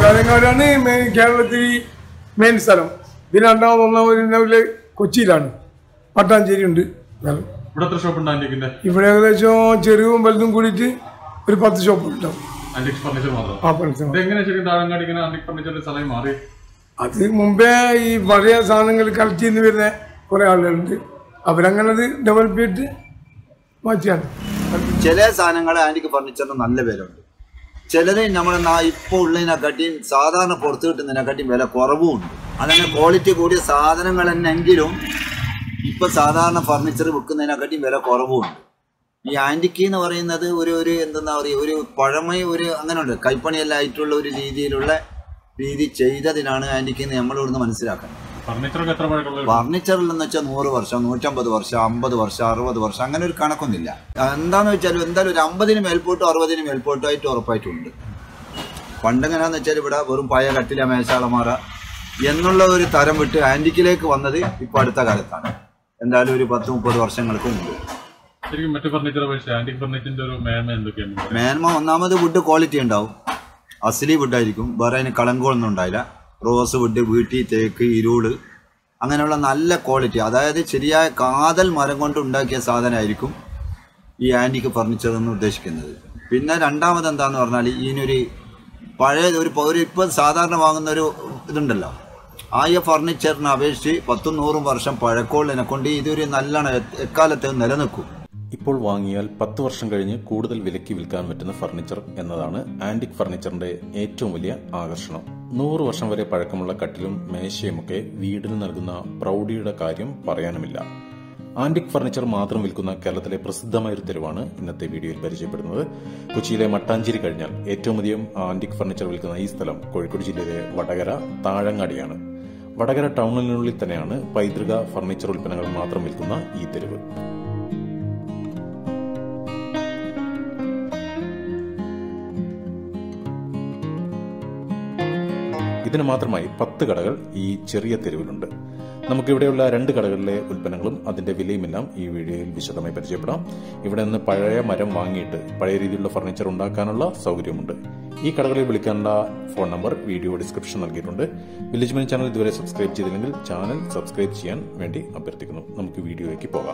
കാലങ്ങാടാണ് main കേരളത്തിൽ main സ്ഥലം പിന്നെ രണ്ടാമത് ഒന്നാമത് കൊച്ചിയിലാണ് പട്ടാഞ്ചേരി ഉണ്ട് സ്ഥലം ഇവിടെ എത്ര ഷോപ്പ് ഉണ്ട് ആന്റിക്കിന്റെ ഇവിടെ ഏകദേശം ചെറുതും വലുതും കൂടിയിട്ട് ഒരു പത്ത് ഷോപ്പ് ഉണ്ടാവും ആന്റിക് ഫർണിച്ചർ മാത്രം ആ പഠിത്തം ഇത് എങ്ങനെ ശരിക്കും താഴങ്ങാടി ഇങ്ങനെ ആന്റിക് ഫർണിച്ചറിന്റെ സ്ഥലം മാറി അത് മുമ്പേ ഈ പഴയ സാധനങ്ങൾ കളക്ട് ചെയ്യുന്ന വരുന്ന കുറേ ആളുകളുണ്ട് അവരങ്ങനെ അത് ഡെവലപ്പ് ചെയ്തിട്ട് മാറ്റിയാണ് ചില സാധനങ്ങൾ ആന്റിക്ക് ഫർണിച്ചറിന് നല്ല വിലയുണ്ട് ചിലത് നമ്മുടെ നാ- ഇപ്പോൾ ഉള്ളതിനെക്കാട്ടിയും സാധാരണ പുറത്ത് കിട്ടുന്നതിനെക്കാട്ടിയും വില കുറവും ഉണ്ട് അതങ്ങനെ ക്വാളിറ്റി കൂടിയ സാധനങ്ങൾ തന്നെങ്കിലും ഇപ്പൊ സാധാരണ ഫർണിച്ചർ വിൽക്കുന്നതിനെക്കാട്ടിയും വില കുറവുമുണ്ട് ഈ ആന്റിക്ക് എന്ന് പറയുന്നത് ഒരു ഒരു എന്തെന്നാ പറയുക ഒരു പഴമ ഒരു അങ്ങനെ ഉണ്ട് കൈപ്പണിയെല്ലാം ആയിട്ടുള്ള ഒരു രീതിയിലുള്ള രീതി ചെയ്തതിനാണ് ആന്റിക്ക് എന്ന് നമ്മൾ ഇവിടുന്ന് മനസ്സിലാക്കുന്നത് ഫർണിച്ചറൊക്കെ എത്ര പഴക്കമുള്ള ഫർണിച്ചറിൽ എന്ന് വെച്ചാൽ നൂറ് വർഷം നൂറ്റമ്പത് വർഷം അമ്പത് വർഷം അറുപത് വർഷം അങ്ങനെ ഒരു കണക്കൊന്നുമില്ല എന്താന്ന് വെച്ചാൽ എന്തായാലും ഒരു അമ്പതിന് മേൽപോട്ടോ അറുപതിന് മേൽപോട്ടോ ആയിട്ട് ഉറപ്പായിട്ടുണ്ട് പണ്ടെങ്ങനെയാന്ന് വെച്ചാൽ ഇവിടെ വെറും പഴയ കട്ടില മേശാളമാറ എന്നുള്ള ഒരു തരം വിട്ട് ആന്റിക്കിലേക്ക് വന്നത് ഇപ്പൊ അടുത്ത കാലത്താണ് എന്തായാലും ഒരു പത്ത് മുപ്പത് വർഷങ്ങൾക്ക് മുമ്പ് ശരിക്കും മറ്റു ഫർണിച്ചർ അപേക്ഷിച്ച് ആന്റിക് ഫർണിച്ചറിന്റെ ഒരു മേന്മ എന്തൊക്കെയാണ് മേന്മ ഒന്നാമത് വുഡ് ക്വാളിറ്റി ഉണ്ടാവും അസലി വുഡായിരിക്കും വേറെ അതിന് കളങ്കമൊന്നും ഉണ്ടായില്ല റോസ് വുഡ് വീട്ടി തേക്ക് ഇരുള് അങ്ങനെയുള്ള നല്ല ക്വാളിറ്റി അതായത് ശരിയായ കാതൽ മരം കൊണ്ട് ഉണ്ടാക്കിയ സാധനമായിരിക്കും ഈ ആൻറ്റിക്ക് ഫർണിച്ചർ എന്ന് ഉദ്ദേശിക്കുന്നത് പിന്നെ രണ്ടാമത് എന്താന്ന് പറഞ്ഞാൽ ഇതിനൊരു പഴയ ഒരു ഒരു ഇപ്പോൾ സാധാരണ വാങ്ങുന്ന ഒരു ഇതുണ്ടല്ലോ ആ ഈ ഫർണിച്ചറിനെ അപേക്ഷിച്ച് പത്തും നൂറും വർഷം പഴക്കമുള്ളതിനെ കൊണ്ട് ഇതൊരു നല്ലോണം എ- എക്കാലത്തെ നിലനിൽക്കും ഇപ്പോൾ വാങ്ങിയാൽ പത്ത് വർഷം കഴിഞ്ഞ് കൂടുതൽ വിലയ്ക്ക് വിൽക്കാൻ പറ്റുന്ന ഫർണിച്ചർ എന്നതാണ് ആന്റിക് ഫർണിച്ചറിന്റെ ഏറ്റവും വലിയ ആകർഷണം നൂറ് വർഷം വരെ പഴക്കമുള്ള കട്ടിലും മേശയുമൊക്കെ വീടിന് നൽകുന്ന പ്രൗഢിയുടെ കാര്യം പറയാനുമില്ല ആന്റിക് ഫർണിച്ചർ മാത്രം വിൽക്കുന്ന കേരളത്തിലെ പ്രസിദ്ധമായ ഒരു തെരുവാണ് ഇന്നത്തെ വീഡിയോയിൽ പരിചയപ്പെടുന്നത് കൊച്ചിയിലെ മട്ടാഞ്ചേരി കഴിഞ്ഞാൽ ഏറ്റവും അധികം ആന്റിക് ഫർണിച്ചർ വിൽക്കുന്ന ഈ സ്ഥലം കോഴിക്കോട് ജില്ലയിലെ വടകര താഴങ്ങാടിയാണ് വടകര ടൗണിനുള്ളിൽ തന്നെയാണ് പൈതൃക ഫർണിച്ചർ ഉൽപ്പന്നങ്ങൾ മാത്രം വിൽക്കുന്ന ഈ തെരുവ് ഇതിന് മാത്രമായി പത്ത് കടകൾ ഈ ചെറിയ തെരുവിലുണ്ട് നമുക്കിവിടെയുള്ള രണ്ട് കടകളിലെ ഉൽപ്പന്നങ്ങളും അതിന്റെ വിലയുമെല്ലാം ഈ വീഡിയോയിൽ വിശദമായി പരിചയപ്പെടാം ഇവിടെ നിന്ന് പഴയ മരം വാങ്ങിയിട്ട് പഴയ രീതിയിലുള്ള ഫർണിച്ചർ ഉണ്ടാക്കാനുള്ള സൗകര്യമുണ്ട് ഈ കടകളിൽ വിളിക്കാനുള്ള ഫോൺ നമ്പർ വീഡിയോ ഡിസ്ക്രിപ്ഷൻ നൽകിയിട്ടുണ്ട് വില്ലേജ് മണി ചാനൽ ഇതുവരെ സബ്സ്ക്രൈബ് ചെയ്തില്ലെങ്കിൽ ചാനൽ സബ്സ്ക്രൈബ് ചെയ്യാൻ വേണ്ടി അഭ്യർത്ഥിക്കുന്നു നമുക്ക് വീഡിയോയിലേക്ക് പോകാം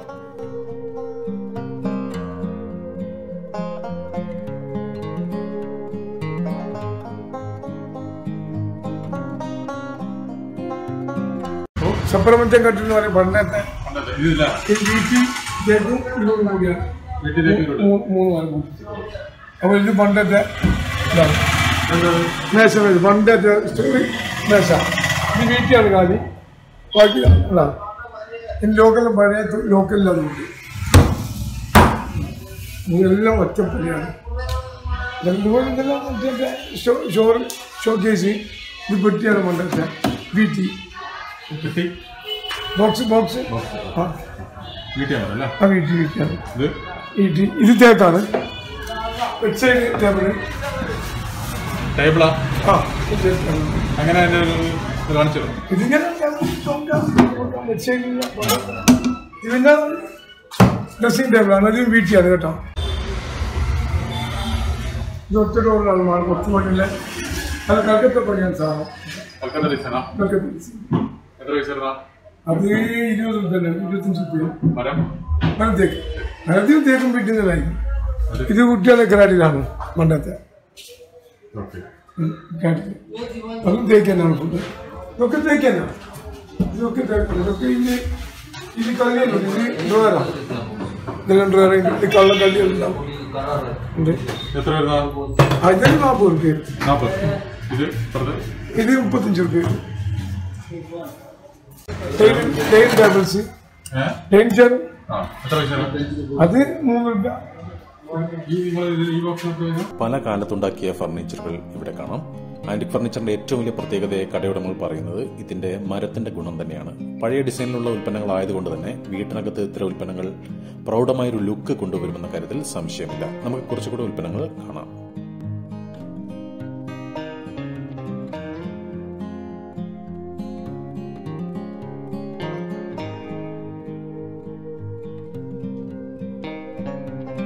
സപ്രമത്തെ കെട്ടിന്ന് പറയും പണ്ടത്തെ പണ്ടത്തെ ഇതില്ല ഈ വീട്ടിൽ തേക്കും ഇതും കൂടിയാണ് വീട്ടിലേക്ക് ഇവിടെ. മൂ- മൂന്ന് നാല് കൂട്ടി അപ്പോൾ ഇത് പണ്ടത്തെ ഇതാണ് മേശ മേശ പണ്ടത്തെ സ്റ്റോറി മേശ ഇത് വീട്ടിലാണ് കാലി ബാക്കി അതാണ് ഇത് ലോക്കൽ പഴയ ലോക്കലിലാണ് ഉണ്ട് ഇതെല്ലാം ഒറ്റപ്പടിയാണ് ഇതുപോലെ ഇതെല്ലാം മറ്റേ ഷോ ഷോർ ഷോ കേസ് ഇത് പെട്ടിയാണ് പണ്ടത്തെ വീട്ടി കിട്ടി ബോക്സ് ബോക്സ് ആ വീട്ടിൽ അല്ലേ ആ വീട്ടി വീട്ടിയാണ് ഇത് വീട്ടി ഇത് തേക്കാണ് സൈഡ് ടേബിള് ടേബിളാ ആ ഇത് തേക്കാണ്. അങ്ങനെ അതിന്റെ ഒരു ഇത് കാണിച്ചു തരും ഇതിങ്ങനെ ഇതിന്റെ ഡ്രസ്സിംഗ് ടേബിളാണ് അതും വീട്ടിയാണ് കേട്ടോ ഇത് ഒറ്റ ഡോറിലാണ് മാറി കുറച്ച് പണിയില്ല അത് കൽക്കത്ത പണിയാണ് സാധനം കൽക്കത്ത ഡിസൈനാ കൽക്കത്ത design. എത്ര പൈസ വരുന്ന അത് ഇരുപത് റുപ്യ ഇരുപത്തഞ്ച് റുപ്യ മരം മരം തേക്ക് മരത്തിൽ തേക്കും വീട്ടിൽ നിന്നായിരിക്കും ഇത് കുട്ടികളെ കരാട്ടിലാണ് മണ്ടത്തെ ഓക്കെ ഉം, കരാട്ടിൽ അതും തേക്ക് തന്നെയാണ് ഫുഡ് ഇതൊക്കെ തേക്ക് തന്നെയാണ് ഇതൊക്കെ തേക്കാണ് ഇതൊക്കെ ഇത് ഇത് കല്ലുണ്ട് ഇത് ഡ്രോയറാണ് ഇതെല്ലാം ഡ്രോയർ ഇത് കള്ള കല്ലുകളുണ്ടാവും ഉണ്ട് എത്ര വരുന്ന ആ ഇതൊക്കെ നാൽപ്പത് റുപ്യ നാൽപ്പത് ഇത് ഇപ്പുറത്ത് ഇത് മുപ്പത്തഞ്ച് റുപ്യ ഡൈനിങ് ടേബിൾസ് ഏഹ് ഡൈനിങ് ചെയർ ആ എത്ര പൈസ വരും അത് മൂന്ന് റുപ്യ ഈ നിങ്ങൾ ഈ ബോക്സ് പല കാലത്തുണ്ടാക്കിയ ഫർണിച്ചറുകൾ ഇവിടെ കാണാം ആന്റിക് ഫർണിച്ചറിന്റെ ഏറ്റവും വലിയ പ്രത്യേകതയെ കടയുടമകൾ പറയുന്നത് ഇതിന്റെ മരത്തിന്റെ ഗുണം തന്നെയാണ് പഴയ ഡിസൈനിലുള്ള ഉൽപ്പന്നങ്ങളായതുകൊണ്ട് തന്നെ വീട്ടിനകത്ത് ഇത്തരം ഉൽപ്പന്നങ്ങൾ പ്രൗഢമായൊരു ലുക്ക് കൊണ്ടുവരുമെന്ന കാര്യത്തിൽ സംശയമില്ല നമുക്ക് കുറച്ചുകൂടി ഉൽപ്പന്നങ്ങൾ കാണാം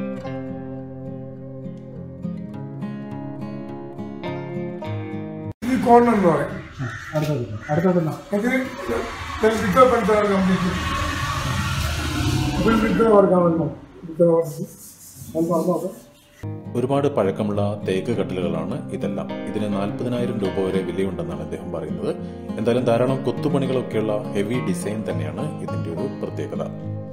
ഇത് കോർണർ എന്ന് പറയും അടുത്തത് അടുത്തതെന്നാ ഇത് പിക്കോ പെടുത്താറ് കംപ്ലീറ്റ് പിക്കോ വർക്കാണല്ലോ പിക്കോ വർക്ക് അത് നോക്കാം ഒരുപാട് പഴക്കമുള്ള തേക്ക് കട്ടിലുകളാണ് ഇതെല്ലാം ഇതിന് നാൽപ്പതിനായിരം രൂപ വരെ വിലയുണ്ടെന്നാണ് അദ്ദേഹം പറയുന്നത് എന്തായാലും ധാരാളം കൊത്തുപണികളൊക്കെയുള്ള ഹെവി ഡിസൈൻ തന്നെയാണ് ഇതിന്റെ ഒരു പ്രത്യേകത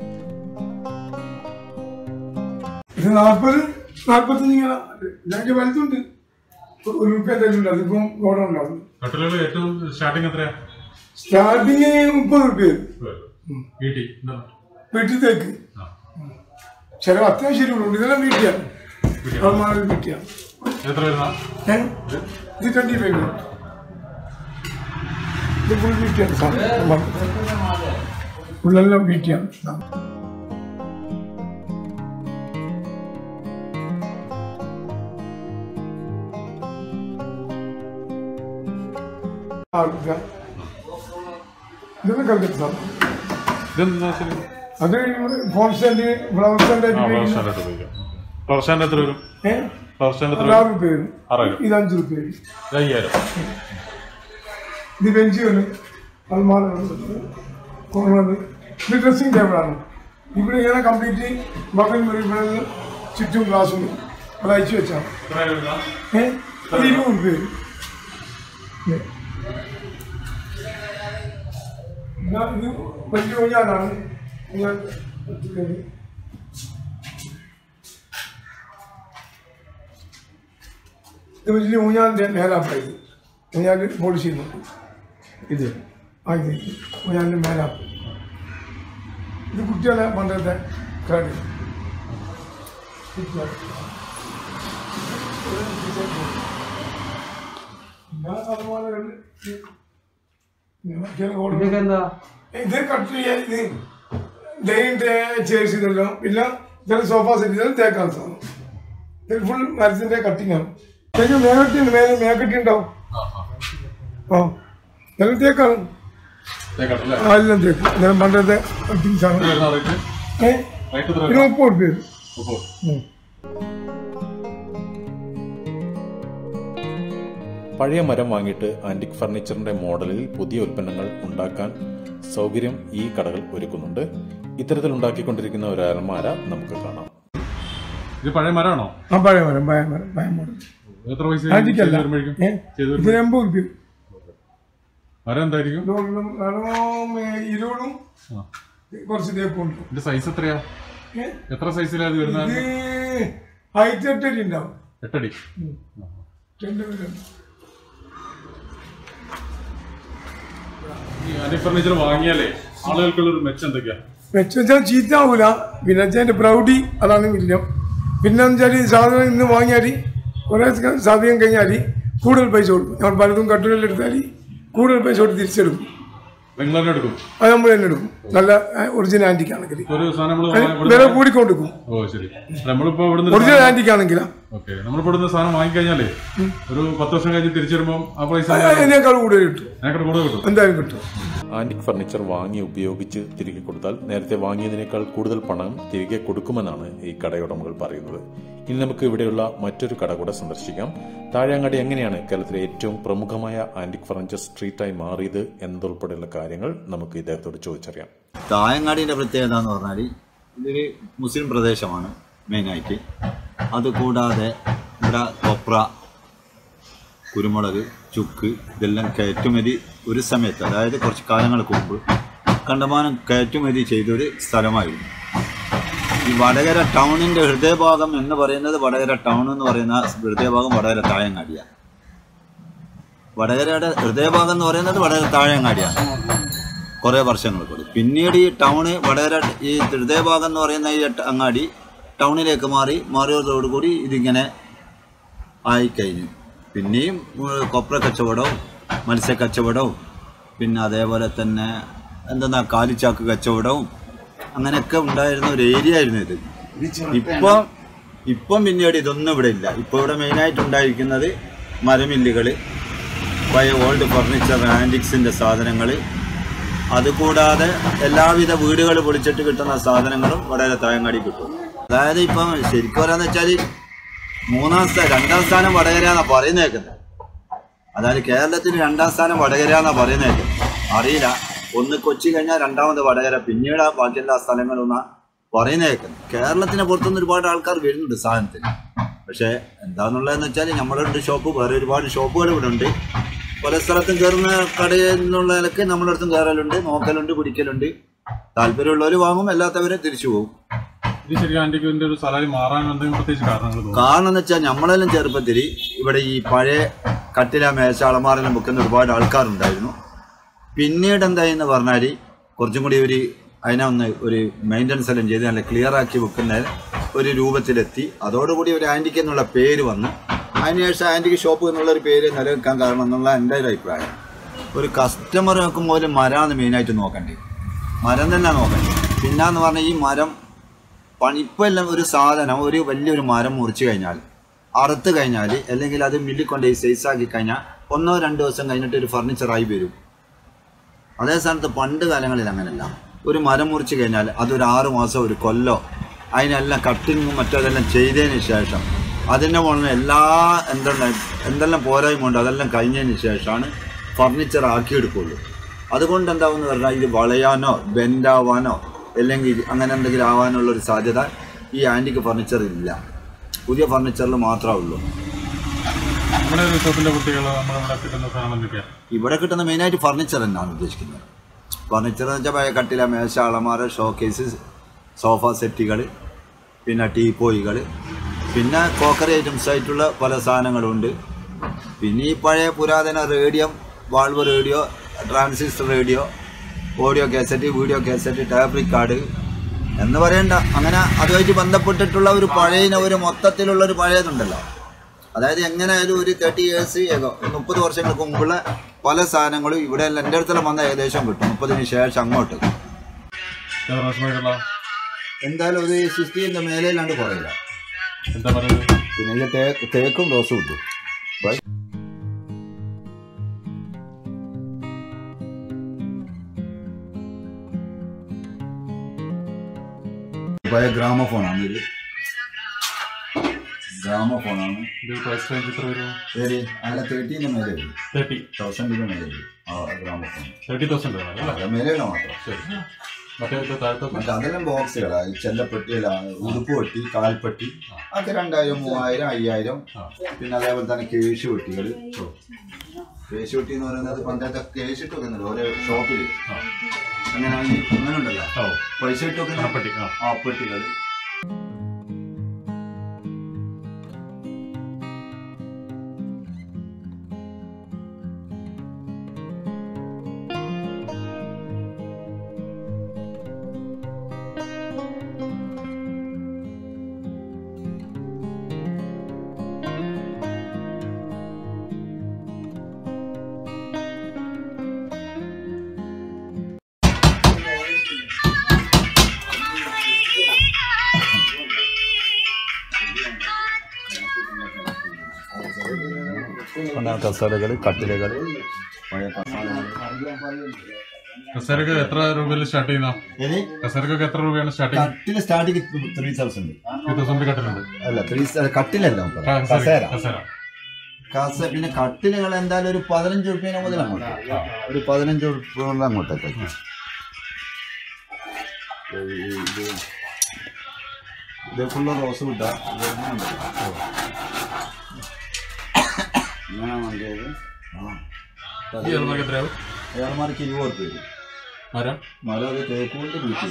ഇത് നാൽപ്പത് നാൽപ്പത്തഞ്ച് ഇങ്ങനെ ഞങ്ങൾക്ക് വലുതുണ്ട് ഒരു റുപ്യ തരുന്നുണ്ട് അതിപ്പം ഗോഡ ഉണ്ടാവും കട്ടിലുകൾ ഏറ്റവും സ്റ്റാർട്ടിങ് എത്രയാ സ്റ്റാർട്ടിങ് മുപ്പത് റുപ്യ വീട്ടി വീട്ടിലേക്ക് ചില അത്യാവശ്യം ഉണ്ട് ഇതെല്ലാം വീട്ടിയാണ് അളമാറിൽ വീട്ടിയാണ് എത്ര വരുന്ന ഏ? ഇത് ട്വന്റി ഫൈവ് ഇത് ഫുൾ വീട്ടിയാണ് സാധനം ഫുള്ളെല്ലാം വീട്ടിയാണ് സാധനം ആ, ഇതാ. ഇതൊക്കെ കണ്ടിട്ട് സാധനം ഇതെന്താ ശരി അത് ഫോൺ സ്റ്റാൻഡ് ഫ്ലവർ സ്റ്റാൻഡ് ആ ഫ്ലവർ സ്റ്റാൻഡ് ആയിട്ട് ഉപയോഗിക്കാം ഫ്ലവർ സ്റ്റാൻഡ് എത്ര വരും ഏഹ് ഫ്ലവർ സ്റ്റാൻഡ് എത്ര ആറ് വരും റുപ്യ വരും ആറായിരം ഇത് അഞ്ച് റുപ്യ വരും ഇത് അയ്യായിരം ഇത് ബെഞ്ചുകൾ അൽമാറ കോർണർ ഇത് ഡ്രസ്സിംഗ് ടേബിളാണ് ഇവിടെ ഇങ്ങനെ കംപ്ലീറ്റ് മകൻ ഇവിടെ ചുറ്റും ഗ്ലാസും അത് അയച്ചു വെച്ചാണ് എത്ര വരുന്ന ഏഹ് അത് ഇരുപത് റുപ്യ വരും ഏ. ഇതാ ഇത് വലിയ ഊഞ്ഞാലാണ് ഊഞ്ഞാൽ വെച്ചിട്ടുണ്ട്. ഇത് വലിയ ഊഞ്ഞാലിൻ്റെ മേലാപ്പായി ഊഞ്ഞാൽ പോളിഷ് ചെയ്യുന്നുണ്ട് ഇത് ആ ഇത് ഊഞ്ഞാലിൻ്റെ മേലാപ്പ് ഇത് കുട്ടികളെ പണ്ടത്തെ കളി കുട്ടികൾ പിന്നെ അതുപോലെ തന്നെ ഈ- പിന്നെ ചില ഓടുന്ന- ഇതൊക്കെ എന്താ ഇത് കട്ട് ചെയ്യാൻ ഇത് ഡൈനിങ് ചേഴ്സ് ഇതെല്ലാം പിന്നെ ചില സോഫ സെറ്റ് ഇതെല്ലാം തേക്കാൻ സാധനം ഇത് ഫുൾ മരത്തിന്റെ കട്ടിങ് ആണ് ശരിക്കും മേക്കട്ടി ഉണ്ട് മേലെ മേക്കട്ടി ഉണ്ടാവും ആ ആ ആ ഇതെല്ലാം തേക്കാണ് തേക്കട്ടല്ലേ ആ എല്ലാം തേക്ക് ഇതെല്ലാം പണ്ടത്തെ കട്ടിങ്സ് ആണ് എത്ര വരുന്ന റേറ്റ് ഏ റേറ്റ് എത്ര ഇത് വരുന്ന മുപ്പത് റുപ്യ വരും മുപ്പത് ഉം. പഴയ മരം വാങ്ങിയിട്ട് ആന്റിക് ഫർണിച്ചറിന്റെ മോഡലിൽ പുതിയ ഉൽപ്പന്നങ്ങൾ ഉണ്ടാക്കാൻ സൗകര്യം ഈ കടകൾ ഒരുക്കുന്നുണ്ട് ഇത്തരത്തിൽ ഉണ്ടാക്കിക്കൊണ്ടിരിക്കുന്ന ഒരു അലമാര നമുക്ക് കാണാം ഇത് പഴയ മരമാണോ ആ പഴയ മരം പഴയ മരം പഴയ മോഡൽ എത്ര പൈസ ചെയ്ത് ആന്റിക്കല്ല വരുമ്പോഴേക്കും ഏ ചെയ്ത് ഇത് എൺപത് റുപ്യ മരം എന്തായിരിക്കും ഇരുപതും ആ. കുറച്ച് തേപ്പുണ്ട് ഇതിന്റെ സൈസ് എത്രയാ ഏ എത്ര സൈസിലാ ഇത് വരുന്നത് ഇത് ഹൈറ്റ് എട്ടടി ഉണ്ടാവും എട്ടടി രണ്ട് പേരുണ്ട് ഈ ആന്റി ഫർണിച്ചർ വാങ്ങിയാലേ ആളുകൾക്കുള്ള ഒരു മെച്ചം എന്തൊക്കെയാ വെച്ചാൽ ചീത്ത ആവൂല പിന്നെ വെച്ചാൽ പ്രൗഢി അതാണ് വില്യം പിന്നെ വെച്ചാൽ ഈ സാധനം ഇന്ന് വാങ്ങിയാൽ കുറേ സമയം കഴിഞ്ഞാൽ കൂടുതൽ പൈസ കൊടുക്കും നമ്മൾ പലതും കട്ടുകളിലെടുത്താൽ കൂടുതൽ പൈസ കൊടുത്ത് തിരിച്ചെടുക്കും നിങ്ങൾ തന്നെ എടുക്കും അത് നമ്മൾ തന്നെ എടുക്കും നല്ല ഒറിജിനൽ ആൻറ്റിക്ക് ആണെങ്കിൽ ഒരു സാധനം നമ്മൾ വില കൂടിക്കൊണ്ടിരിക്കും ഓ ശരി നമ്മളിപ്പോ ഇവിടുന്ന് ഒറിജിനൽ ആൻറ്റിക്ക് ആണെങ്കിലാ ഓക്കെ നമ്മളിപ്പോ ഇവിടുന്ന് സാധനം വാങ്ങിക്കഴിഞ്ഞാലേ ഒരു പത്ത് വർഷം കഴിഞ്ഞ് തിരിച്ചു വരുമ്പോൾ ആ പൈസ അതിനേക്കാൾ കൂടുതൽ കിട്ടും അതിനെക്കാട്ട് കൂടുതൽ കിട്ടും എന്തായാലും കിട്ടും ആന്റിക് ഫർണിച്ചർ വാങ്ങി ഉപയോഗിച്ച് തിരികെ കൊടുത്താൽ നേരത്തെ വാങ്ങിയതിനേക്കാൾ കൂടുതൽ പണം തിരികെ കൊടുക്കുമെന്നാണ് ഈ കടയുടമകൾ പറയുന്നത് ഇനി നമുക്ക് ഇവിടെയുള്ള മറ്റൊരു കട കൂടെ സന്ദർശിക്കാം താഴെങ്ങാടി എങ്ങനെയാണ് കേരളത്തിലെ ഏറ്റവും പ്രമുഖമായ ആന്റിക് ഫർണിച്ചർ സ്ട്രീറ്റായി മാറിയത് എന്നതുൾപ്പെടെയുള്ള കാര്യങ്ങൾ നമുക്ക് ഇദ്ദേഹത്തോട് ചോദിച്ചറിയാം തായങ്ങാടിൻ്റെ പ്രത്യേകത എന്ന് പറഞ്ഞാൽ ഇതൊരു മുസ്ലിം പ്രദേശമാണ് മെയിനായിട്ട് അതുകൂടാതെ ഇവിടെ കൊപ്ര കുരുമുളക് ചുക്ക് ഇതെല്ലാം കയറ്റുമതി ഒരു സമയത്ത് അതായത് കുറച്ച് കാലങ്ങൾക്ക് മുമ്പ് കണ്ടമാനം കയറ്റുമതി ചെയ്തൊരു സ്ഥലമായിരുന്നു ഈ വടകര ടൗണിൻ്റെ ഹൃദയഭാഗം എന്ന് പറയുന്നത് വടകര ടൗൺ എന്ന് പറയുന്ന ഹൃദയഭാഗം വടകര തായങ്ങാടിയാണ് വടകരയുടെ ഹൃദയഭാഗം എന്ന് പറയുന്നത് വടകര താഴങ്ങാടിയാണ് കുറേ വർഷങ്ങൾ കൂടി പിന്നീട് ഈ ടൗണ് വടകര ഈ ഹൃദയഭാഗം എന്ന് പറയുന്ന ഈ എട്ട് അങ്ങാടി ടൗണിലേക്ക് മാറി മാറിയതോടുകൂടി ഇതിങ്ങനെ ആയിക്കഴിഞ്ഞു പിന്നെയും ഉം, കൊപ്ര കച്ചവടവും മത്സ്യ കച്ചവടവും പിന്നെ അതേപോലെ തന്നെ എന്തെന്നാ കാലിച്ചാക്ക് കച്ചവടവും അങ്ങനെയൊക്കെ ഉണ്ടായിരുന്ന ഒരു ഏരിയ ആയിരുന്നു ഇത് ഇപ്പം ഇപ്പം പിന്നീട് ഇതൊന്നും ഇവിടെ ഇല്ല ഇപ്പോൾ ഇവിടെ മെയിനായിട്ട് ഉണ്ടായിരിക്കുന്നത് മരമില്ലുകൾ പഴയ ഓൾഡ് ഫർണിച്ചർ ആൻറ്റിക്സിൻ്റെ സാധനങ്ങൾ അതുകൂടാതെ എല്ലാവിധ വീടുകൾ പൊളിച്ചിട്ട് കിട്ടുന്ന സാധനങ്ങളും വളരെ തായങ്ങാടി കിട്ടും അതായത് ഇപ്പം ശരിക്കും പറയാന്ന് വെച്ചാൽ മൂന്നാം സ്ഥാനം രണ്ടാം സ്ഥാനം വടകര എന്നാണ് പറയുന്നത് കേൾക്കുന്നത് അതായത് കേരളത്തിൽ രണ്ടാം സ്ഥാനം വടകര എന്നാ പറയുന്നത് അറിയില്ല ഒന്ന് കൊച്ചി കഴിഞ്ഞാൽ രണ്ടാമത് വടകര പിന്നീട് ബാക്കിയെല്ലാ സ്ഥലങ്ങളും പറയുന്നേക്കും കേരളത്തിന് പുറത്തുനിന്ന് ഒരുപാട് ആൾക്കാർ വരുന്നുണ്ട് സാധനത്തിന് പക്ഷേ എന്താന്നുള്ളതെന്ന് വെച്ചാൽ നമ്മളുടെ ഷോപ്പ് വേറെ ഒരുപാട് ഷോപ്പുകൾ ഇവിടെ ഉണ്ട് പല സ്ഥലത്തും കയറുന്ന കടയിൽ നിന്നുള്ള നിലക്ക് നമ്മുടെ അടുത്തും കയറലുണ്ട് നോക്കലുണ്ട് പിടിക്കലുണ്ട് താല്പര്യമുള്ളവർ വാങ്ങും അല്ലാത്തവരെ തിരിച്ചു പോകും ഇത് ശരിക്കും ആന്റിക്ക് ഇതിന്റെ ഒരു സാലറി മാറാൻ എന്തെങ്കിലും പ്രത്യേകിച്ച് കാരണങ്ങൾ തോന്നുന്നു കാരണം എന്ന് വെച്ചാൽ നമ്മളെല്ലാം ചെറുപ്പത്തിൽ ഇവിടെ ഈ പഴയ കട്ടില മേശ അളമാറെല്ലാം വെക്കുന്ന ഒരുപാട് ആൾക്കാരുണ്ടായിരുന്നു പിന്നീട് എന്തായെന്ന് പറഞ്ഞാൽ കുറച്ചും കൂടി ഒരു അതിനെ ഒന്ന് ഒരു മെയിൻ്റനൻസ് എല്ലാം ചെയ്ത് നല്ല ക്ലിയർ ആക്കി വെക്കുന്ന ഒരു രൂപത്തിലെത്തി അതോടുകൂടി ഒരു ആൻറ്റിക്ക് എന്നുള്ള പേര് വന്നു അതിനുശേഷം ആൻറ്റിക്ക് ഷോപ്പ് എന്നുള്ള ഒരു പേര് നിലനിൽക്കാൻ കാരണം എന്നുള്ള എൻ്റെ ഒരു അഭിപ്രായം ഒരു കസ്റ്റമർ നോക്കുമ്പോൾ ഒരു മരമാണ് മെയിനായിട്ട് നോക്കണ്ടേ മരം തന്നെ നോക്കണ്ടേ പിന്നെന്ന് പറഞ്ഞാൽ ഈ മരം പണി ഇപ്പം എല്ലാം ഒരു സാധനം ഒരു വലിയൊരു മരം മുറിച്ച് കഴിഞ്ഞാൽ അറുത്ത് കഴിഞ്ഞാൽ അല്ലെങ്കിൽ അത് മില്ലിൽ കൊണ്ട് സൈസ് ആക്കി കഴിഞ്ഞാൽ ഒന്നോ രണ്ടോ ദിവസം കഴിഞ്ഞിട്ട് ഒരു ഫർണിച്ചറായി വരും അതേ സ്ഥാനത്ത് പണ്ട് കാലങ്ങളിൽ അങ്ങനെയല്ല ഒരു മരം മുറിച്ച് കഴിഞ്ഞാൽ അതൊരു ആറ് മാസം ഒരു കൊല്ലോ അതിനെല്ലാം കട്ടിങ്ങും മറ്റതെല്ലാം ചെയ്തതിന് ശേഷം അതിൻ്റെ മുകളിൽ എല്ലാ എന്തെല്ലാം എന്തെല്ലാം പോരായ്മ അതെല്ലാം കഴിഞ്ഞതിന് ശേഷമാണ് ഫർണിച്ചർ ആക്കിയെടുക്കുള്ളൂ അതുകൊണ്ട് എന്താവെന്ന് പറഞ്ഞാൽ ഇത് വളയാനോ ബെൻഡാവാനോ അല്ലെങ്കിൽ അങ്ങനെ എന്തെങ്കിലും ആവാനുള്ള ഒരു സാധ്യത ഈ ആൻറ്റിക്ക് ഫർണിച്ചർ ഇല്ല പുതിയ ഫർണിച്ചറിൽ മാത്രമേ ഉള്ളൂ നമ്മുടെ ഒരു ഷോപ്പിന്റെ കുട്ടികൾ നമ്മുടെ ഇവിടെ കിട്ടുന്ന സാധനം എന്തൊക്കെയാണ് ഇവിടെ കിട്ടുന്ന മെയിനായിട്ട് ഫർണിച്ചർ തന്നെയാണ് ഉദ്ദേശിക്കുന്നത് ഫർണിച്ചർ എന്ന് വെച്ചാൽ പഴയ കട്ടില മേശ അളമാര ഷോക്കേസ് സോഫ സെറ്റുകൾ പിന്നെ ടീപ്പോയികൾ പിന്നെ കോക്കറി ഐറ്റംസ് ആയിട്ടുള്ള പല സാധനങ്ങളുണ്ട് പിന്നെ ഈ പഴയ പുരാതന radio valve radio transistor radio audio cassette video cassette tape record എന്ന് പറയണ്ട അങ്ങനെ അതുമായിട്ട് ബന്ധപ്പെട്ടിട്ടുള്ള ഒരു പഴയ ഒരു മൊത്തത്തിലുള്ള ഒരു പഴയതുണ്ടല്ലോ അതായത് എങ്ങനെയായാലും ഒരു തേർട്ടി ഇയേഴ്സ് മുപ്പത് വർഷങ്ങൾക്ക് മുമ്പുള്ള പല സാധനങ്ങളും ഇവിടെ എല്ലാം എൻ്റെ അടുത്തെല്ലാം വന്ന ഏകദേശം കിട്ടും മുപ്പതിന് ശേഷം അങ്ങോട്ട് എത്ര വർഷമായിട്ടുള്ള എന്തായാലും ഒരു സിക്സ്റ്റീൻ്റെ മേലെയല്ലാണ്ട് കുറയില്ല എന്താ പറയുന്നത് പിന്നെ ഇത് തേ- തേക്കും റോസും കിട്ടും ബൈ. പഴയ ഗ്രാമഫോണാണ് ഇത് ഗ്രാമഫോണാണ് ഇത് പ്രൈസ് റേഞ്ച് എത്ര വരും ശരി അല്ല തേർട്ടീൻ്റെ മേലെ വരും തേർട്ടി തൗസൻഡിൻ്റെ മേലെ വരും ആ ഗ്രാമഫോൺ തേർട്ടി തൗസൻഡ് വേണം അല്ലേ അത് മേലെയുള്ള മാത്രം ശരി മറ്റേ ഇത് താഴത്തെ മറ്റേ അതെല്ലാം ബോക്സുകളാ ഈ ചെല്ലപ്പെട്ടിയല്ല ഉടുപ്പ് പെട്ടി കാൽപ്പെട്ടി അതൊക്കെ രണ്ടായിരം മൂവായിരം അയ്യായിരം പിന്നെ അതേപോലെ തന്നെ കേശ് പെട്ടികൾ കേശ് പെട്ടി എന്ന് പറയുന്നത് പണ്ടത്തെ കേശ് ഇട്ട് വെക്കുന്നുണ്ട് ഓരോ ഷോപ്പിൽ അങ്ങനെ ഈ- അങ്ങനെ ഉണ്ടല്ലോ ഓ പൈസ ഇട്ട് വെക്കുന്ന പെട്ടി ആ ആ പെട്ടികൾ കസേരകൾ കട്ടിലുകൾ പഴയ കസാലകൾ കസേരക്ക് എത്ര രൂപയിൽ സ്റ്റാർട്ട് ചെയ്യുന്ന ഇനി കസേരക്കൊക്കെ എത്ര രൂപയാണ് സ്റ്റാർട്ടിങ് കട്ടില് starting three thousand two thousand കട്ടിലുണ്ട് അല്ല ത്രീ കട്ടിലല്ല കസേര കസേര കസേര കസ പിന്നെ കട്ടിലുകൾ എന്തായാലും ഒരു പതിനഞ്ച് റുപ്യേനെ മുതൽ അങ്ങോട്ട് ഒരു പതിനഞ്ച് റുപ്യ അങ്ങോട്ടേക്ക് ഇത് ഇത് ഫുള്ള് റോസ് വിട്ട ഇങ്ങനെ വേണ്ടത് ആ ഈ എളുപ്പമൊക്കെ എത്രയാവും അയാൾമാർക്ക് ഇരുപത് റുപ്യ വരും മരം മരം അത് തേക്കുകൊണ്ട് വീട്ടിൽ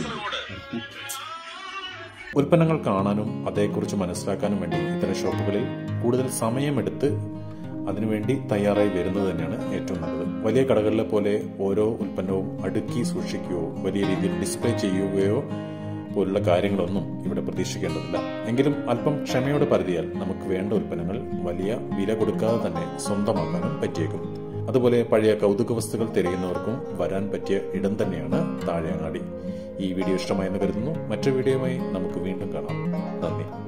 ഉൽപ്പന്നങ്ങൾ കാണാനും അതേക്കുറിച്ച് മനസ്സിലാക്കാനും വേണ്ടി ഇത്തരം ഷോപ്പുകളിൽ കൂടുതൽ സമയമെടുത്ത് അതിനുവേണ്ടി തയ്യാറായി വരുന്നത് തന്നെയാണ് ഏറ്റവും നല്ലത് വലിയ കടകളിലെ പോലെ ഓരോ ഉൽപ്പന്നവും അടുക്കി സൂക്ഷിക്കുകയോ വലിയ രീതിയിൽ ഡിസ്പ്ലേ ചെയ്യുകയോ പോലുള്ള കാര്യങ്ങളൊന്നും ഇവിടെ പ്രതീക്ഷിക്കേണ്ടതില്ല എങ്കിലും അല്പം ക്ഷമയോടെ പരിധിയാൽ നമുക്ക് വേണ്ട ഉൽപ്പന്നങ്ങൾ വലിയ വില കൊടുക്കാതെ തന്നെ സ്വന്തമാക്കാനും പറ്റിയേക്കും അതുപോലെ പഴയ കൗതുക വസ്തുക്കൾ തിരയുന്നവർക്കും വരാൻ പറ്റിയ ഇടം തന്നെയാണ് താഴെയങ്ങാടി ഈ വീഡിയോ ഇഷ്ടമായെന്ന് കരുതുന്നു മറ്റൊരു വീഡിയോയുമായി നമുക്ക് വീണ്ടും കാണാം നന്ദി